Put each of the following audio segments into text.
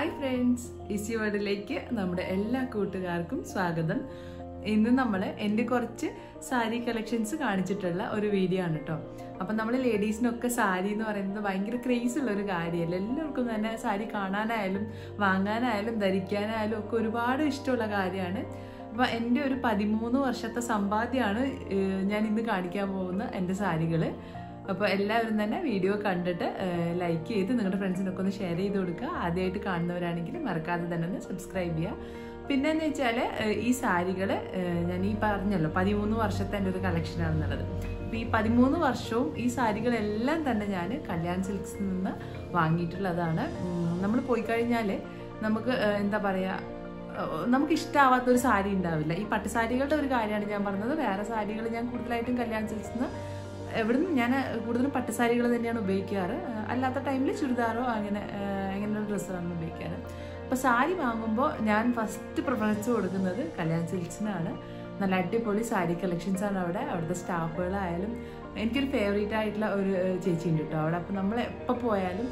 hi friends EC വേർഡിലേക്ക് നമ്മുടെ എല്ലാ കൂട്ടുകാർക്കും സ്വാഗതം ഇന്ന് നമ്മൾ എൻ്റെ കുറച്ച് സാരി കളക്ഷൻസ് കാണിച്ചിട്ടുള്ള ഒരു വീഡിയോ ആണ് കേട്ടോ അപ്പം നമ്മൾ ലേഡീസിനൊക്കെ സാരി എന്ന് പറയുന്നത് ഭയങ്കര ക്രേസ് ഉള്ള ഒരു കാര്യമല്ല എല്ലാവർക്കും തന്നെ സാരി കാണാനായാലും വാങ്ങാനായാലും ധരിക്കാനായാലും ഒക്കെ ഒരുപാട് ഇഷ്ടമുള്ള കാര്യമാണ് അപ്പം എൻ്റെ ഒരു പതിമൂന്ന് വർഷത്തെ സമ്പാദ്യമാണ് ഏഹ്, ഞാൻ ഇന്ന് കാണിക്കാൻ പോകുന്ന എൻ്റെ സാരികൾ അപ്പോൾ എല്ലാവരും തന്നെ വീഡിയോ കണ്ടിട്ട് ലൈക്ക് ചെയ്ത് നിങ്ങളുടെ ഫ്രണ്ട്സിനൊക്കെ ഒന്ന് ഷെയർ ചെയ്ത് കൊടുക്കുക ആദ്യമായിട്ട് കാണുന്നവരാണെങ്കിൽ മറക്കാതെ തന്നെ ഒന്ന് സബ്സ്ക്രൈബ് ചെയ്യുക പിന്നെ എന്ന് വെച്ചാൽ ഈ സാരികൾ ഞാൻ ഈ പറഞ്ഞല്ലോ പതിമൂന്ന് വർഷത്തെ എൻ്റെ ഒരു കളക്ഷനാണെന്നുള്ളത് അപ്പോൾ ഈ പതിമൂന്ന് വർഷവും ഈ സാരികളെല്ലാം തന്നെ ഞാൻ കല്യാൺ സിൽക്സിൽ നിന്ന് വാങ്ങിയിട്ടുള്ളതാണ് നമ്മൾ പോയി കഴിഞ്ഞാൽ നമുക്ക് ഏഹ്, എന്താ പറയുക നമുക്ക് ഇഷ്ടമാവാത്ത ഒരു സാരി ഉണ്ടാവില്ല ഈ പട്ടുസാരികളുടെ ഒരു കാര്യമാണ് ഞാൻ പറഞ്ഞത് വേറെ സാരികൾ ഞാൻ കൂടുതലായിട്ടും കല്യാൺ സിൽക്സിൽ നിന്ന് എവിടുന്ന് ഞാൻ കൂടുതലും പട്ടുസാരികൾ തന്നെയാണ് ഉപയോഗിക്കാറ് ഏഹ് അല്ലാത്ത ടൈമിൽ ചുരിദാറോ അങ്ങനെ ഏഹ് അങ്ങനെയുള്ള ഡ്രസ്സാണ് ഉപയോഗിക്കാറ് അപ്പോൾ സാരി വാങ്ങുമ്പോൾ ഞാൻ ഫസ്റ്റ് പ്രിഫറൻസ് കൊടുക്കുന്നത് കല്യാൺ സിൽക്സിനാണ് നല്ല അടിപൊളി സാരി കളക്ഷൻസ് ആണ് അവിടെ അവിടുത്തെ സ്റ്റാഫുകളായാലും എനിക്കൊരു ഫേവറേറ്റ് ആയിട്ടുള്ള ഒരു ഏഹ് ചേച്ചി ഉണ്ട് കേട്ടോ അവിടെ അപ്പോൾ നമ്മൾ എപ്പോൾ പോയാലും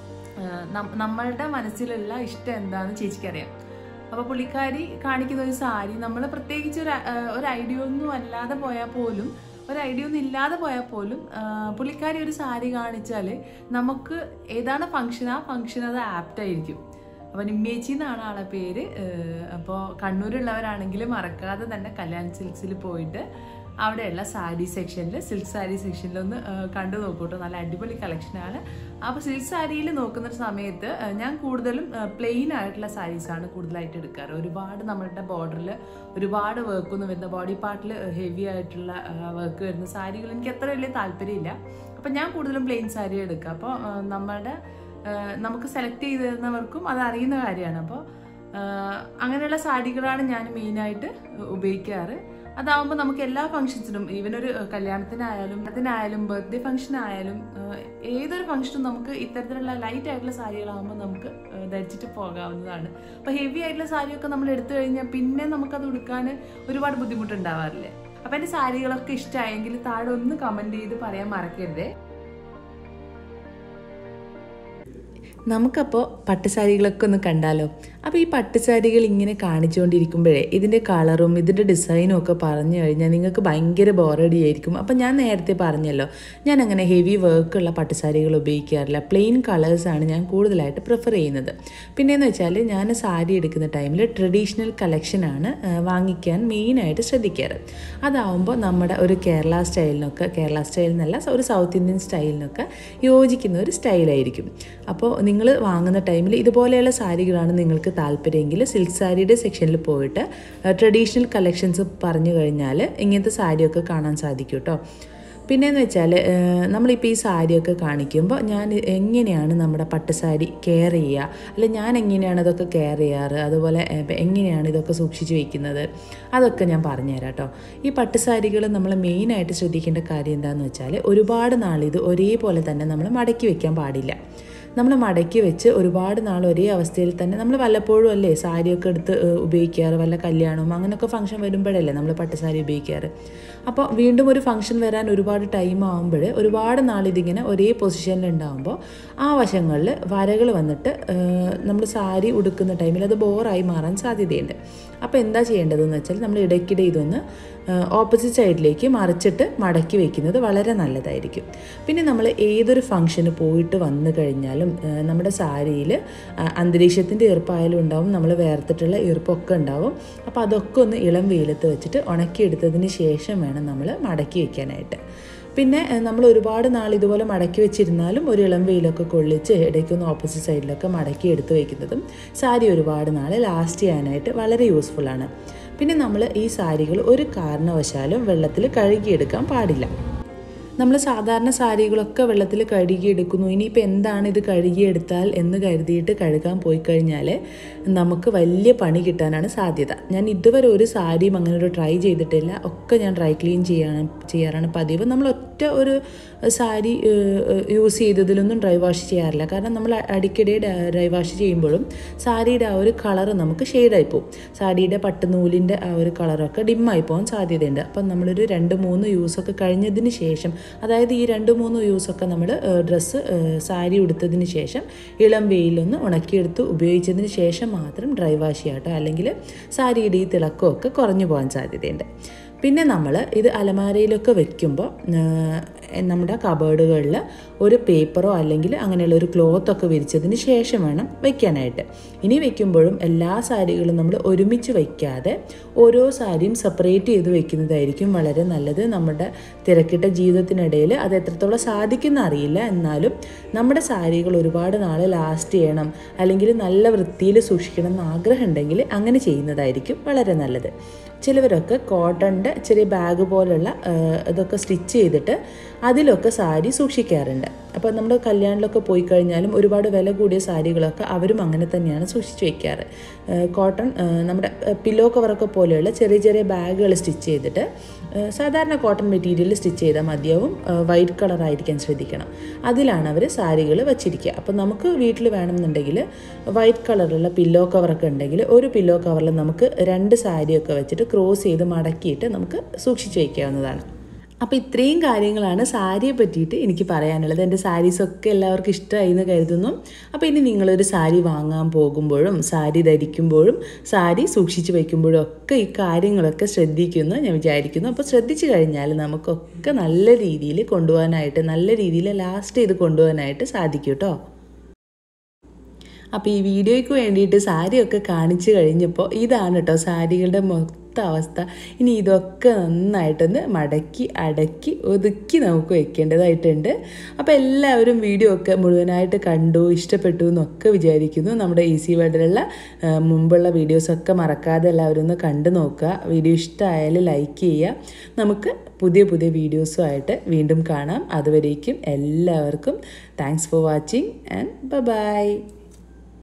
ഏഹ് നം- നമ്മളുടെ മനസ്സിലുള്ള ഇഷ്ടം എന്താണെന്ന് ചേച്ചിക്കറിയാം അപ്പോൾ പുള്ളിക്കാരി കാണിക്കുന്ന ഒരു സാരി നമ്മൾ പ്രത്യേകിച്ച് ഒരു ഏഹ് ഒരു ഐഡിയ ഒന്നും അല്ലാതെ പോയാൽ പോലും ഒരു ഐഡിയ ഒന്നും ഇല്ലാതെ പോയാൽ പോലും ആഹ് പുള്ളിക്കാരി ഒരു സാരി കാണിച്ചാൽ നമുക്ക് ഏതാണ് ഫംഗ്ഷൻ ആ ഫംഗ്ഷൻ അത് ആപ്റ്റ് ആയിരിക്കും അപ്പോൾ നിമ്മേച്ചി എന്നാണ് ആളെ പേര് അപ്പോൾ കണ്ണൂരുള്ളവരാണെങ്കിൽ മറക്കാതെ തന്നെ കല്യാൺ സിൽക്സിൽ പോയിട്ട് അവിടെയുള്ള സാരി സെക്ഷനിൽ സിൽക്ക് സാരി സെക്ഷനിൽ ഒന്ന് ആഹ് കണ്ടു നോക്കൂട്ടോ നല്ല അടിപൊളി കളക്ഷനാണ് അപ്പോൾ സിൽക്ക് സാരിയിൽ നോക്കുന്ന ഒരു സമയത്ത് ആഹ് ഞാൻ കൂടുതലും പ്ലെയിൻ ആയിട്ടുള്ള സാരീസാണ് കൂടുതലായിട്ട് എടുക്കാറ് ഒരുപാട് നമ്മളുടെ ബോർഡറിൽ ഒരുപാട് വർക്ക് ഒന്നും വരുന്ന ബോഡി പാർട്ടിൽ ഹെവി ആയിട്ടുള്ള വർക്ക് വരുന്ന സാരികൾ എനിക്ക് അത്ര വലിയ താല്പര്യമില്ല അപ്പം ഞാൻ കൂടുതലും പ്ലെയിൻ സാരി എടുക്കുക അപ്പോൾ നമ്മുടെ ആഹ് നമുക്ക് സെലക്ട് ചെയ്ത് തരുന്നവർക്കും അത് അറിയുന്ന കാര്യമാണ് അപ്പോൾ അങ്ങനെയുള്ള സാരികളാണ് ഞാൻ മെയിനായിട്ട് ഉപയോഗിക്കാറ് അതാവുമ്പോൾ നമുക്ക് എല്ലാ ഫംഗ്ഷൻസിനും ഈവൻ ഒരു ഏഹ്, കല്യാണത്തിനായാലും അതിനായാലും ബർത്ത്ഡേ ഫംഗ്ഷൻ ആയാലും ഏഹ്, ഏതൊരു ഫംഗ്ഷനും നമുക്ക് ഇത്തരത്തിലുള്ള ലൈറ്റ് ആയിട്ടുള്ള സാരികളാകുമ്പോൾ നമുക്ക് ഏഹ്, ധരിച്ചിട്ട് പോകാവുന്നതാണ് അപ്പോൾ ഹെവി ആയിട്ടുള്ള സാരിയൊക്കെ നമ്മൾ എടുത്തു കഴിഞ്ഞാൽ പിന്നെ നമുക്കത് ഉടുക്കാൻ ഒരുപാട് ബുദ്ധിമുട്ടുണ്ടാവാറില്ലേ അപ്പം എൻ്റെ സാരികളൊക്കെ ഇഷ്ടമായെങ്കിൽ താഴെ ഒന്ന് കമൻറ്റ് ചെയ്ത് പറയാൻ മറക്കരുതേ നമുക്കപ്പോൾ പട്ടുസാരികളൊക്കെ ഒന്ന് കണ്ടാലോ അപ്പോൾ ഈ പട്ടുസാരികൾ ഇങ്ങനെ കാണിച്ചുകൊണ്ടിരിക്കുമ്പോഴേ ഇതിൻ്റെ കളറും ഇതിൻ്റെ ഡിസൈനും ഒക്കെ പറഞ്ഞു കഴിഞ്ഞാൽ നിങ്ങൾക്ക് ഭയങ്കര ബോറടി ആയിരിക്കും അപ്പോൾ ഞാൻ നേരത്തെ പറഞ്ഞല്ലോ ഞാൻ അങ്ങനെ ഹെവി വർക്കുള്ള പട്ടുസാരികൾ ഉപയോഗിക്കാറില്ല പ്ലെയിൻ കളേഴ്സാണ് ഞാൻ കൂടുതലായിട്ട് പ്രിഫർ ചെയ്യുന്നത് പിന്നെയെന്ന് വെച്ചാൽ ഞാൻ സാരി എടുക്കുന്ന ടൈമിൽ ട്രഡീഷണൽ കളക്ഷനാണ് വാങ്ങിക്കാൻ മെയിനായിട്ട് ശ്രദ്ധിക്കാറ് അതാവുമ്പോൾ നമ്മുടെ ഒരു കേരള സ്റ്റൈലിനൊക്കെ കേരള സ്റ്റൈൽ എന്നല്ല ഒരു സൗത്ത് ഇന്ത്യൻ സ്റ്റൈലിനൊക്കെ യോജിക്കുന്ന ഒരു സ്റ്റൈലായിരിക്കും അപ്പോൾ നിങ്ങൾ വാങ്ങുന്ന ടൈമിൽ ഇതുപോലെയുള്ള സാരികളാണ് നിങ്ങൾക്ക് താല്പര്യമെങ്കിൽ സിൽക്ക് സാരിയുടെ സെക്ഷനിൽ പോയിട്ട് ട്രഡീഷണൽ കളക്ഷൻസ് പറഞ്ഞു കഴിഞ്ഞാൽ ഇങ്ങനത്തെ സാരിയൊക്കെ കാണാൻ സാധിക്കും കേട്ടോ പിന്നെയെന്ന് വെച്ചാൽ നമ്മളിപ്പോൾ ഈ സാരിയൊക്കെ കാണിക്കുമ്പോൾ ഞാൻ എങ്ങനെയാണ് നമ്മുടെ പട്ടുസാരി കെയർ ചെയ്യുക അല്ല ഞാൻ എങ്ങനെയാണ് ഇതൊക്കെ കെയർ ചെയ്യാറ് അതുപോലെ ഏഹ്, എങ്ങനെയാണ് ഇതൊക്കെ സൂക്ഷിച്ച് വയ്ക്കുന്നത് അതൊക്കെ ഞാൻ പറഞ്ഞുതരാം കേട്ടോ ഈ പട്ടുസാരികൾ നമ്മൾ മെയിനായിട്ട് ശ്രദ്ധിക്കേണ്ട കാര്യം എന്താണെന്ന് വെച്ചാൽ ഒരുപാട് നാളിത് ഒരേപോലെ തന്നെ നമ്മൾ മടക്കി വെക്കാൻ പാടില്ല നമ്മൾ മടക്കി വെച്ച് ഒരുപാട് നാൾ ഒരേ അവസ്ഥയിൽ തന്നെ നമ്മൾ വല്ലപ്പോഴും അല്ലേ സാരിയൊക്കെ എടുത്ത് ഏഹ്, ഉപയോഗിക്കാറ് വല്ല കല്യാണവും അങ്ങനെയൊക്കെ ഫംഗ്ഷൻ വരുമ്പോഴല്ലേ നമ്മൾ പട്ടുസാരി ഉപയോഗിക്കാറ് അപ്പോൾ വീണ്ടും ഒരു ഫംഗ്ഷൻ വരാൻ ഒരുപാട് ടൈം ആകുമ്പോൾ ഒരുപാട് നാൾ ഇതിങ്ങനെ ഒരേ പൊസിഷനിൽ ഉണ്ടാകുമ്പോൾ ആ വശങ്ങളിൽ വരകൾ വന്നിട്ട് നമ്മൾ സാരി ഉടുക്കുന്ന ടൈമിൽ അത് ബോറായി മാറാൻ സാധ്യതയുണ്ട് അപ്പോൾ എന്താ ചെയ്യേണ്ടതെന്ന് വെച്ചാൽ നമ്മൾ ഇടയ്ക്കിടെ ഇതൊന്ന് ഓപ്പോസിറ്റ് സൈഡിലേക്ക് മറിച്ചിട്ട് മടക്കി വെക്കുന്നത് വളരെ നല്ലതായിരിക്കും പിന്നെ നമ്മൾ ഏതൊരു ഫംഗ്ഷന് പോയിട്ട് വന്നു കഴിഞ്ഞാലും ആ, നമ്മുടെ സാരിയിൽ അന്തരീക്ഷത്തിൻ്റെ ഈർപ്പായാലും ഉണ്ടാവും നമ്മൾ വേർത്തിട്ടുള്ള ഈർപ്പൊക്കെ ഉണ്ടാവും അപ്പോൾ അതൊക്കെ ഒന്ന് ഇളം വെയിലത്ത് വെച്ചിട്ട് ഉണക്കിയെടുത്തതിന് ശേഷം വേണം നമ്മൾ മടക്കി വെക്കാനായിട്ട് പിന്നെ ഏഹ്, നമ്മൾ ഒരുപാട് നാൾ ഇതുപോലെ മടക്കി വെച്ചിരുന്നാലും ഒരു ഇളം വെയിലൊക്കെ കൊള്ളിച്ച് ഇടയ്ക്കൊന്ന് ഓപ്പോസിറ്റ് സൈഡിലൊക്കെ മടക്കി എടുത്ത് വയ്ക്കുന്നതും സാരി ഒരുപാട് നാൾ ലാസ്റ്റ് ചെയ്യാനായിട്ട് വളരെ യൂസ്ഫുള്ളാണ് പിന്നെ നമ്മൾ ഈ സാരികൾ ഒരു കാരണവശാലും വെള്ളത്തിൽ കഴുകിയെടുക്കാൻ പാടില്ല നമ്മൾ സാധാരണ സാരികളൊക്കെ വെള്ളത്തിൽ കഴുകിയെടുക്കുന്നു ഇനിയിപ്പോൾ എന്താണ് ഇത് കഴുകിയെടുത്താൽ എന്ന് കരുതിയിട്ട് കഴുകാൻ പോയി കഴിഞ്ഞാൽ നമുക്ക് വലിയ പണി കിട്ടാനാണ് സാധ്യത ഞാൻ ഇതുവരെ ഒരു സാരിയും അങ്ങനെ ഒരു ട്രൈ ചെയ്തിട്ടില്ല ഒക്കെ ഞാൻ ഡ്രൈ ക്ലീൻ ചെയ്യാണ് ചെയ്യാറാണ് പതിവ് നമ്മൾ ഒറ്റ ഒരു സാരി യൂസ് ചെയ്തതിലൊന്നും ഡ്രൈ വാഷ് ചെയ്യാറില്ല കാരണം നമ്മൾ അടിക്കടി ഡ്രൈ വാഷ് ചെയ്യുമ്പോഴും സാരിയുടെ ആ ഒരു കളറ് നമുക്ക് ഷെയ്ഡായി പോകും സാരിയുടെ പട്ടുനൂലിൻ്റെ ആ ഒരു കളറൊക്കെ ഡിമ്മായി പോകാൻ സാധ്യതയുണ്ട് അപ്പം നമ്മളൊരു രണ്ട് മൂന്ന് യൂസൊക്കെ കഴിഞ്ഞതിന് ശേഷം അതായത് ഈ രണ്ട് മൂന്ന് യൂസൊക്കെ നമ്മൾ ഡ്രസ്സ് സാരി ഉടുത്തതിന് ശേഷം ഇളം വെയിലൊന്ന് ഉണക്കിയെടുത്ത് ഉപയോഗിച്ചതിന് ശേഷം മാത്രം ഡ്രൈ വാഷ് ചെയ്യാം കേട്ടോ അല്ലെങ്കിൽ സാരിയുടെ ഈ തിളക്കമൊക്കെ കുറഞ്ഞു പോകാൻ സാധ്യതയുണ്ട് പിന്നെ നമ്മൾ ഇത് അലമാരയിലൊക്കെ വെക്കുമ്പോൾ നമ്മുടെ കബേർഡുകളിൽ ഒരു പേപ്പറോ അല്ലെങ്കിൽ അങ്ങനെയുള്ള ഒരു ക്ലോത്തൊക്കെ വിരിച്ചതിന് ശേഷം വേണം വെക്കാനായിട്ട് ഇനി വെക്കുമ്പോഴും എല്ലാ സാരികളും നമ്മൾ ഒരുമിച്ച് വയ്ക്കാതെ ഓരോ സാരിയും സെപ്പറേറ്റ് ചെയ്ത് വെക്കുന്നതായിരിക്കും വളരെ നല്ലത് നമ്മുടെ തിരക്കിട്ട ജീവിതത്തിനിടയിൽ അത് എത്രത്തോളം സാധിക്കുന്ന അറിയില്ല എന്നാലും നമ്മുടെ സാരികൾ ഒരുപാട് നാൾ ലാസ്റ്റ് ചെയ്യണം അല്ലെങ്കിൽ നല്ല വൃത്തിയിൽ സൂക്ഷിക്കണം എന്ന് ആഗ്രഹം ഉണ്ടെങ്കിൽ അങ്ങനെ ചെയ്യുന്നതായിരിക്കും വളരെ നല്ലത് ചിലവരൊക്കെ കോട്ടണിൻ്റെ ചെറിയ ബാഗ് പോലുള്ള ഇതൊക്കെ സ്റ്റിച്ച് ചെയ്തിട്ട് അതിലൊക്കെ സാരി സൂക്ഷിക്കാറുണ്ട് അപ്പോൾ നമ്മൾ കല്യാണത്തിലൊക്കെ പോയി കഴിഞ്ഞാലും ഒരുപാട് വില കൂടിയ സാരികളൊക്കെ അവരും അങ്ങനെ തന്നെയാണ് സൂക്ഷിച്ച് വെക്കാറ് കോട്ടൺ നമ്മുടെ പില്ലോ കവറൊക്കെ പോലെയുള്ള ചെറിയ ചെറിയ ബാഗുകൾ സ്റ്റിച്ച് ചെയ്തിട്ട് സാധാരണ കോട്ടൺ മെറ്റീരിയൽ സ്റ്റിച്ച് ചെയ്താൽ മതിയാവും വൈറ്റ് കളർ ആയിരിക്കാൻ ശ്രദ്ധിക്കണം അതിലാണ് അവർ സാരികൾ വച്ചിരിക്കുക അപ്പോൾ നമുക്ക് വീട്ടിൽ വേണമെന്നുണ്ടെങ്കിൽ വൈറ്റ് കളറുള്ള പില്ലോ കവറൊക്കെ ഉണ്ടെങ്കിൽ ഒരു പില്ലോ കവറിൽ നമുക്ക് രണ്ട് സാരിയൊക്കെ വെച്ചിട്ട് ക്രോസ് ചെയ്ത് മടക്കിയിട്ട് നമുക്ക് സൂക്ഷിച്ച് വയ്ക്കാവുന്നതാണ് അപ്പോൾ ഇത്രയും കാര്യങ്ങളാണ് സാരിയെ പറ്റിയിട്ട് എനിക്ക് പറയാനുള്ളത് എൻ്റെ സാരീസൊക്കെ എല്ലാവർക്കും ഇഷ്ടമായി എന്ന് കരുതുന്നു അപ്പോൾ ഇനി നിങ്ങളൊരു സാരി വാങ്ങാൻ പോകുമ്പോഴും സാരി ധരിക്കുമ്പോഴും സാരി സൂക്ഷിച്ച് വയ്ക്കുമ്പോഴും ഒക്കെ ഈ കാര്യങ്ങളൊക്കെ ശ്രദ്ധിക്കുമെന്ന് ഞാൻ വിചാരിക്കുന്നു അപ്പോൾ ശ്രദ്ധിച്ചു കഴിഞ്ഞാൽ നമുക്കൊക്കെ നല്ല രീതിയിൽ കൊണ്ടുപോകാനായിട്ട് നല്ല രീതിയിൽ ലാസ്റ്റ് ചെയ്ത് കൊണ്ടുപോകാനായിട്ട് സാധിക്കും കേട്ടോ അപ്പോൾ ഈ വീഡിയോയ്ക്ക് വേണ്ടിയിട്ട് സാരിയൊക്കെ കാണിച്ചു കഴിഞ്ഞപ്പോൾ ഇതാണ് കേട്ടോ സാരികളുടെ മൊത്തം അവസ്ഥ ഇനി ഇതൊക്കെ നന്നായിട്ടൊന്ന് മടക്കി അടക്കി ഒതുക്കി നമുക്ക് വെക്കേണ്ടതായിട്ടുണ്ട് അപ്പോൾ എല്ലാവരും വീഡിയോ ഒക്കെ മുഴുവനായിട്ട് കണ്ടു ഇഷ്ടപ്പെട്ടു എന്നൊക്കെ വിചാരിക്കുന്നു നമ്മുടെ ഈസി വേർഡിലുള്ള മുമ്പുള്ള വീഡിയോസൊക്കെ മറക്കാതെ എല്ലാവരും ഒന്ന് കണ്ടു നോക്കുക വീഡിയോ ഇഷ്ടമായാൽ ലൈക്ക് ചെയ്യുക നമുക്ക് പുതിയ പുതിയ വീഡിയോസുമായിട്ട് വീണ്ടും കാണാം അതുവരേക്കും എല്ലാവർക്കും thanks for watching and by